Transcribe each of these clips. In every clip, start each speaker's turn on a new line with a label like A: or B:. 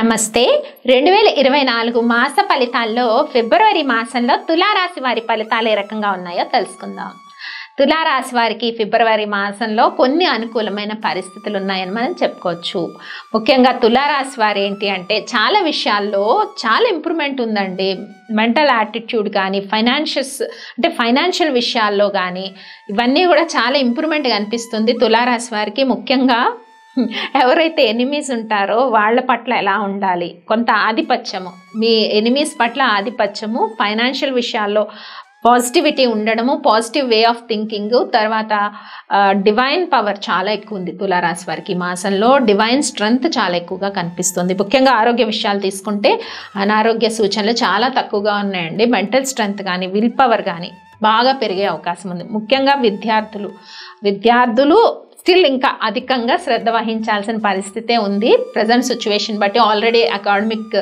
A: నమస్తే రెండు వేల ఇరవై నాలుగు మాస ఫలితాల్లో ఫిబ్రవరి మాసంలో తులారాశి వారి ఫలితాలు ఏ రకంగా ఉన్నాయో తెలుసుకుందాం తులారాశి వారికి ఫిబ్రవరి మాసంలో కొన్ని అనుకూలమైన పరిస్థితులు ఉన్నాయని మనం చెప్పుకోవచ్చు ముఖ్యంగా తులారాశి వారు ఏంటి అంటే చాలా విషయాల్లో చాలా ఇంప్రూవ్మెంట్ ఉందండి మెంటల్ యాటిట్యూడ్ కానీ ఫైనాన్షియస్ అంటే ఫైనాన్షియల్ విషయాల్లో కానీ ఇవన్నీ కూడా చాలా ఇంప్రూవ్మెంట్ కనిపిస్తుంది తులారాశి వారికి ముఖ్యంగా ఎవరైతే ఎనిమీస్ ఉంటారో వాళ్ళ పట్ల ఎలా ఉండాలి కొంత ఆధిపత్యము మీ ఎనిమీస్ పట్ల ఆధిపత్యము ఫైనాన్షియల్ విషయాల్లో పాజిటివిటీ ఉండడము పాజిటివ్ వే ఆఫ్ థింకింగ్ తర్వాత డివైన్ పవర్ చాలా ఎక్కువ ఉంది తులారాశి వారికి ఈ మాసంలో డివైన్ స్ట్రెంగ్త్ చాలా ఎక్కువగా కనిపిస్తుంది ముఖ్యంగా ఆరోగ్య విషయాలు తీసుకుంటే అనారోగ్య సూచనలు చాలా తక్కువగా ఉన్నాయండి మెంటల్ స్ట్రెంగ్త్ కానీ విల్ పవర్ కానీ బాగా పెరిగే అవకాశం ఉంది ముఖ్యంగా విద్యార్థులు విద్యార్థులు స్టిల్ ఇంకా అధికంగా శ్రద్ధ వహించాల్సిన పరిస్థితే ఉంది ప్రజెంట్ సిచ్యువేషన్ బట్టి ఆల్రెడీ అకాడమిక్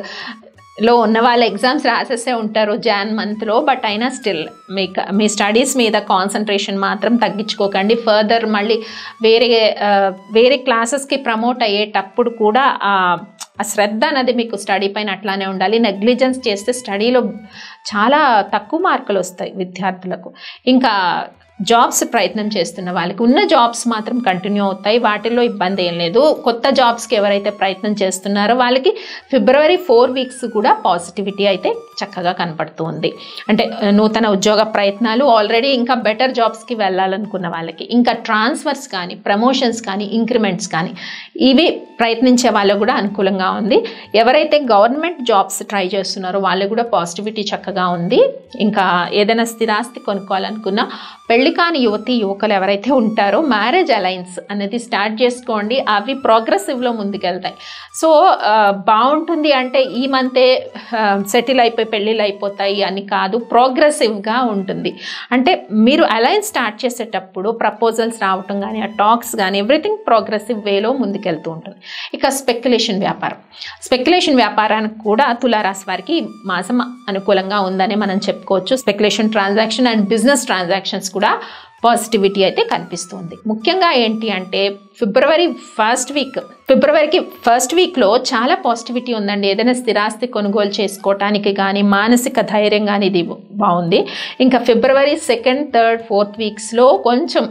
A: లో ఉన్న వాళ్ళ ఎగ్జామ్స్ రాసేసే ఉంటారు జాన్ మంత్లో బట్ అయినా స్టిల్ మీ మీ స్టడీస్ మీద కాన్సన్ట్రేషన్ మాత్రం తగ్గించుకోకండి ఫర్దర్ మళ్ళీ వేరే ఆ, వేరే క్లాసెస్కి ప్రమోట్ అయ్యేటప్పుడు కూడా ఆ ఆ శ్రద్ధ అనేది మీకు స్టడీ పైన అట్లానే ఉండాలి నెగ్లిజెన్స్ చేస్తే స్టడీలో చాలా తక్కువ మార్కులు వస్తాయి విద్యార్థులకు ఇంకా జాబ్స్ ప్రయత్నం చేస్తున్న వాళ్ళకి ఉన్న జాబ్స్ మాత్రం కంటిన్యూ అవుతాయి వాటిల్లో ఇబ్బంది ఏం లేదు కొత్త జాబ్స్కి ఎవరైతే ప్రయత్నం చేస్తున్నారో వాళ్ళకి ఫిబ్రవరి ఫోర్ వీక్స్ కూడా పాజిటివిటీ అయితే చక్కగా కనపడుతూ ఉంది అంటే ఆ, నూతన ఉద్యోగ ప్రయత్నాలు ఆల్రెడీ ఇంకా బెటర్ జాబ్స్కి వెళ్ళాలనుకున్న వాళ్ళకి ఇంకా ట్రాన్స్ఫర్స్ కానీ ప్రమోషన్స్ కానీ ఇంక్రిమెంట్స్ కానీ ఇవి ప్రయత్నించే వాళ్ళకు కూడా అనుకూలంగా ఉంది ఎవరైతే గవర్నమెంట్ జాబ్స్ ట్రై చేస్తున్నారో వాళ్ళకు కూడా పాజిటివిటీ చక్కగా ఉంది ఇంకా ఏదైనా స్థిరాస్తి కొనుక్కోవాలనుకున్నా పెళ్లి కాని యువతి యువకులు ఎవరైతే ఉంటారో మ్యారేజ్ అలయన్స్ అనేది స్టార్ట్ చేసుకోండి అవి ప్రోగ్రెసివ్లో ముందుకెళ్తాయి సో ఆ, బాగుంటుంది అంటే ఈ మంతే సెటిల్ అయిపోయి పెళ్ళిళ్ళు అయిపోతాయి అని కాదు ప్రోగ్రెసివ్గా ఉంటుంది అంటే మీరు అలయన్స్ స్టార్ట్ చేసేటప్పుడు ప్రపోజల్స్ రావటం కానీ ఆ టాక్స్ కానీ ఎవ్రీథింగ్ ప్రోగ్రెసివ్ వేలో ముందుకెళ్తూ ఉంటుంది ఇక స్పెక్యులేషన్ వ్యాపారం స్పెక్యులేషన్ వ్యాపారానికి కూడా తులారాశి వారికి ఈ మాసం అనుకూలంగా ఉందని మనం చెప్పుకోవచ్చు speculation transaction and business transactions కూడా పాజిటివిటీ అయితే కనిపిస్తుంది ముఖ్యంగా ఏంటి అంటే ఫిబ్రవరి ఫస్ట్ వీక్ ఫిబ్రవరికి ఫస్ట్ వీక్లో చాలా పాజిటివిటీ ఉందండి ఏదైనా స్థిరాస్తి కొనుగోలు చేసుకోవటానికి కానీ మానసిక ధైర్యం కానీ ఇది బాగుంది ఇంకా ఫిబ్రవరి సెకండ్ థర్డ్ ఫోర్త్ వీక్స్లో కొంచెం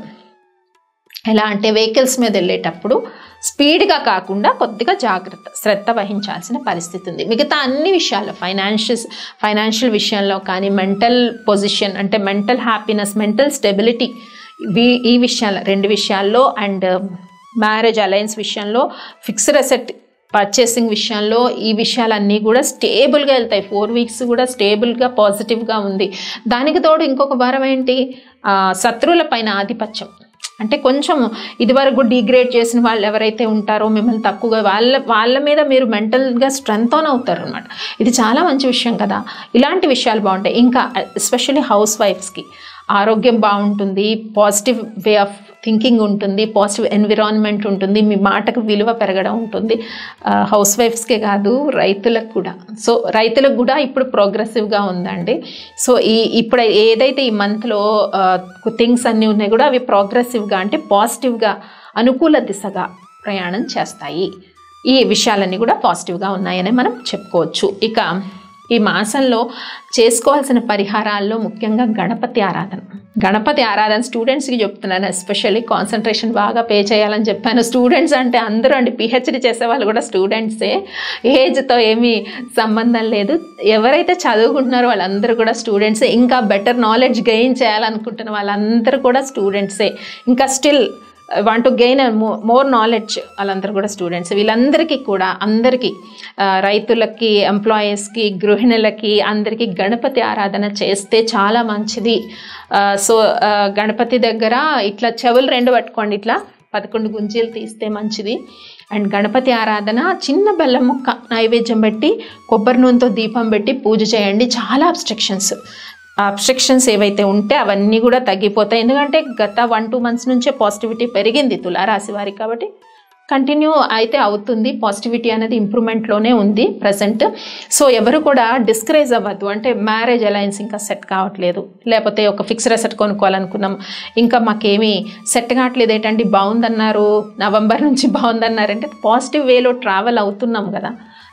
A: ఎలా అంటే వెహికల్స్ మీద వెళ్ళేటప్పుడు స్పీడ్గా కాకుండా కొద్దిగా జాగ్రత్త శ్రద్ధ వహించాల్సిన పరిస్థితి ఉంది మిగతా అన్ని విషయాల్లో ఫైనాన్షియస్ ఫైనాన్షియల్ విషయంలో కానీ మెంటల్ పొజిషన్ అంటే మెంటల్ హ్యాపీనెస్ మెంటల్ స్టెబిలిటీ ఈ ఈ విషయాల రెండు విషయాల్లో అండ్ మ్యారేజ్ అలయన్స్ విషయంలో ఫిక్స్డ్ అసెట్ పర్చేసింగ్ విషయంలో ఈ విషయాలన్నీ కూడా స్టేబుల్గా వెళ్తాయి ఫోర్ వీక్స్ కూడా స్టేబుల్గా పాజిటివ్గా ఉంది దానికి తోడు ఇంకొక వారం ఏంటి ఆ, శత్రువుల పైన ఆధిపత్యం అంటే కొంచెం ఇదివరకు డిగ్రేడ్ చేసిన వాళ్ళు ఎవరైతే ఉంటారో మిమ్మల్ని తక్కువగా వాళ్ళ వాళ్ళ మీద మీరు మెంటల్గా స్ట్రెంగ్త్ ఆన్ అవుతారు అనమాట ఇది చాలా మంచి విషయం కదా ఇలాంటి విషయాలు బాగుంటాయి ఇంకా ఎస్పెషల్లీ హౌస్ వైఫ్స్కి ఆరోగ్యం బాగుంటుంది పాజిటివ్ వే ఆఫ్ థింకింగ్ ఉంటుంది పాజిటివ్ ఎన్విరాన్మెంట్ ఉంటుంది మీ మాటకు విలువ పెరగడం ఉంటుంది హౌస్ వైఫ్స్కే కాదు రైతులకు కూడా సో రైతులకు కూడా ఇప్పుడు ప్రోగ్రెసివ్గా ఉందండి సో ఈ ఇప్పుడు ఏదైతే ఈ మంత్లో థింగ్స్ అన్నీ ఉన్నాయి కూడా అవి ప్రోగ్రెసివ్గా అంటే పాజిటివ్గా అనుకూల దిశగా ప్రయాణం చేస్తాయి ఈ విషయాలన్నీ కూడా పాజిటివ్గా ఉన్నాయని మనం చెప్పుకోవచ్చు ఇక ఈ మాసంలో చేసుకోవాల్సిన పరిహారాల్లో ముఖ్యంగా గణపతి ఆరాధన గణపతి ఆరాధన స్టూడెంట్స్కి చెప్తున్నాను ఎస్పెషల్లీ కాన్సన్ట్రేషన్ బాగా పే చేయాలని చెప్పాను స్టూడెంట్స్ అంటే అందరూ అండి పిహెచ్డి చేసే వాళ్ళు కూడా స్టూడెంట్సే ఏజ్తో ఏమీ సంబంధం లేదు ఎవరైతే చదువుకుంటున్నారో వాళ్ళందరూ కూడా స్టూడెంట్సే ఇంకా బెటర్ నాలెడ్జ్ గెయిన్ చేయాలనుకుంటున్న వాళ్ళందరూ కూడా స్టూడెంట్సే ఇంకా still want to gain more knowledge వాళ్ళందరూ కూడా స్టూడెంట్స్ వీళ్ళందరికీ కూడా అందరికీ ఆ, రైతులకి ఎంప్లాయీస్కి గృహిణులకి అందరికీ గణపతి ఆరాధన చేస్తే చాలా మంచిది ఆ, సో ఆ, గణపతి దగ్గర ఇట్లా చెవులు రెండు పట్టుకోండి ఇట్లా పదకొండు గుంజీలు తీస్తే మంచిది అండ్ గణపతి ఆరాధన చిన్న బెల్లం ముక్క నైవేద్యం పెట్టి కొబ్బరి నూనెతో దీపం పెట్టి పూజ చేయండి చాలా అబ్స్ట్రక్షన్స్ అబ్స్ట్రక్షన్స్ ఏవైతే ఉంటే అవన్నీ కూడా తగ్గిపోతాయి ఎందుకంటే గత వన్ టూ మంత్స్ నుంచే పాజిటివిటీ పెరిగింది తులారాశి వారికి కాబట్టి కంటిన్యూ అయితే అవుతుంది పాజిటివిటీ అనేది ఇంప్రూవ్మెంట్లోనే ఉంది ప్రజెంట్ సో ఎవరు కూడా డిస్కరేజ్ అవ్వద్దు అంటే మ్యారేజ్ అలయన్స్ ఇంకా సెట్ కావట్లేదు లేకపోతే ఒక ఫిక్స్డ్ అసెట్ కొనుక్కోవాలనుకున్నాం ఇంకా మాకేమీ సెట్ కావట్లేదు ఏంటంటే బాగుందన్నారు నవంబర్ నుంచి బాగుందన్నారు అంటే పాజిటివ్ వేలో ట్రావెల్ అవుతున్నాం కదా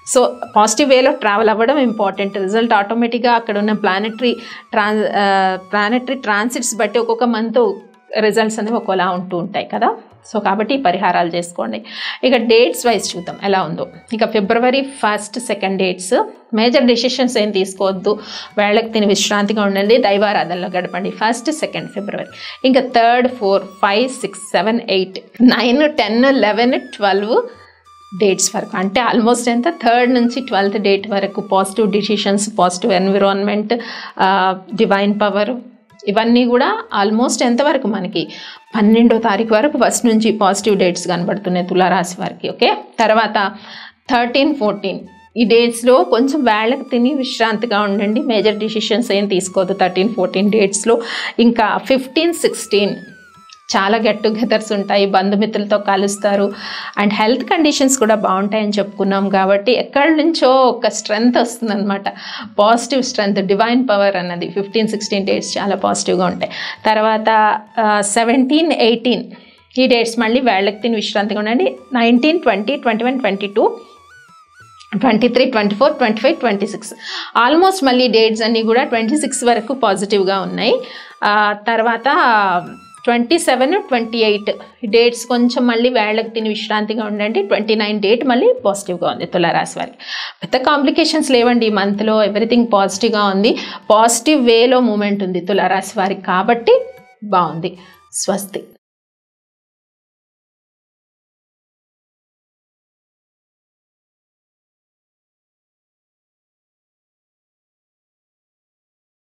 A: సో పాజిటివ్ వేలో ట్రావెల్ అవ్వడం ఇంపార్టెంట్ రిజల్ట్ ఆటోమేటిక్గా అక్కడ ఉన్న ప్లానెటరీ ట్రాన్ ప్లానెటరీ ట్రాన్సిట్స్ బట్టి ఒక్కొక్క మంత్ రిజల్ట్స్ అనేవి ఒకలా ఉంటూ ఉంటాయి కదా సో కాబట్టి ఈ పరిహారాలు చేసుకోండి ఇక డేట్స్ వైజ్ చూద్దాం ఎలా ఉందో ఇక February first second dates major decisions ఏం తీసుకోవద్దు వేళకు తిని విశ్రాంతిగా ఉండండి దైవారాధనలో గడపండి ఫస్ట్ సెకండ్ ఫిబ్రవరి ఇంకా third four five six seven eight nine ten eleven twelve dates వరకు అంటే ఆల్మోస్ట్ ఎంత థర్డ్ నుంచి ట్వెల్త్ డేట్ వరకు positive decisions positive environment divine power ఇవన్నీ కూడా ఆల్మోస్ట్ ఎంతవరకు మనకి పన్నెండో తారీఖు వరకు ఫస్ట్ నుంచి పాజిటివ్ డేట్స్ కనబడుతున్నాయి తులారాశి వారికి ఓకే తర్వాత థర్టీన్ ఫోర్టీన్ ఈ డేట్స్లో కొంచెం వేళ్ళకి తిని విశ్రాంతిగా ఉండండి మేజర్ డిసిషన్స్ ఏం తీసుకోవద్దు థర్టీన్ ఫోర్టీన్ డేట్స్లో ఇంకా ఫిఫ్టీన్ సిక్స్టీన్ చాలా గెట్ టుగెదర్స్ ఉంటాయి బంధుమిత్రులతో కలుస్తారు అండ్ హెల్త్ కండిషన్స్ కూడా బాగుంటాయని చెప్పుకున్నాం కాబట్టి ఎక్కడి నుంచో ఒక స్ట్రెంగ్త్ వస్తుందన్నమాట పాజిటివ్ స్ట్రెంగ్త్ డివైన్ పవర్ అన్నది ఫిఫ్టీన్ సిక్స్టీన్ డేట్స్ చాలా పాజిటివ్గా ఉంటాయి తర్వాత సెవెంటీన్ ఎయిటీన్ ఈ డేట్స్ మళ్ళీ వేళ్ళకి తిని విశ్రాంతిగా ఉండండి nineteen twenty twenty one twenty two twenty three twenty four twenty five twenty six almost మళ్ళీ డేట్స్ అన్నీ కూడా ట్వంటీ సిక్స్ వరకు పాజిటివ్గా ఉన్నాయి ఆ, తర్వాత twenty seven twenty eight dates కొంచెం మళ్ళీ వేళ్ళకి తిని విశ్రాంతిగా ఉండండి ట్వంటీ నైన్ డేట్ మళ్ళీ పాజిటివ్గా ఉంది తులారాశి వారికి పెద్ద కాంప్లికేషన్స్ లేవండి ఈ మంత్లో ఎవ్రీథింగ్ పాజిటివ్గా ఉంది పాజిటివ్ వేలో మూమెంట్ ఉంది తులారాశి వారికి కాబట్టి బాగుంది స్వస్తి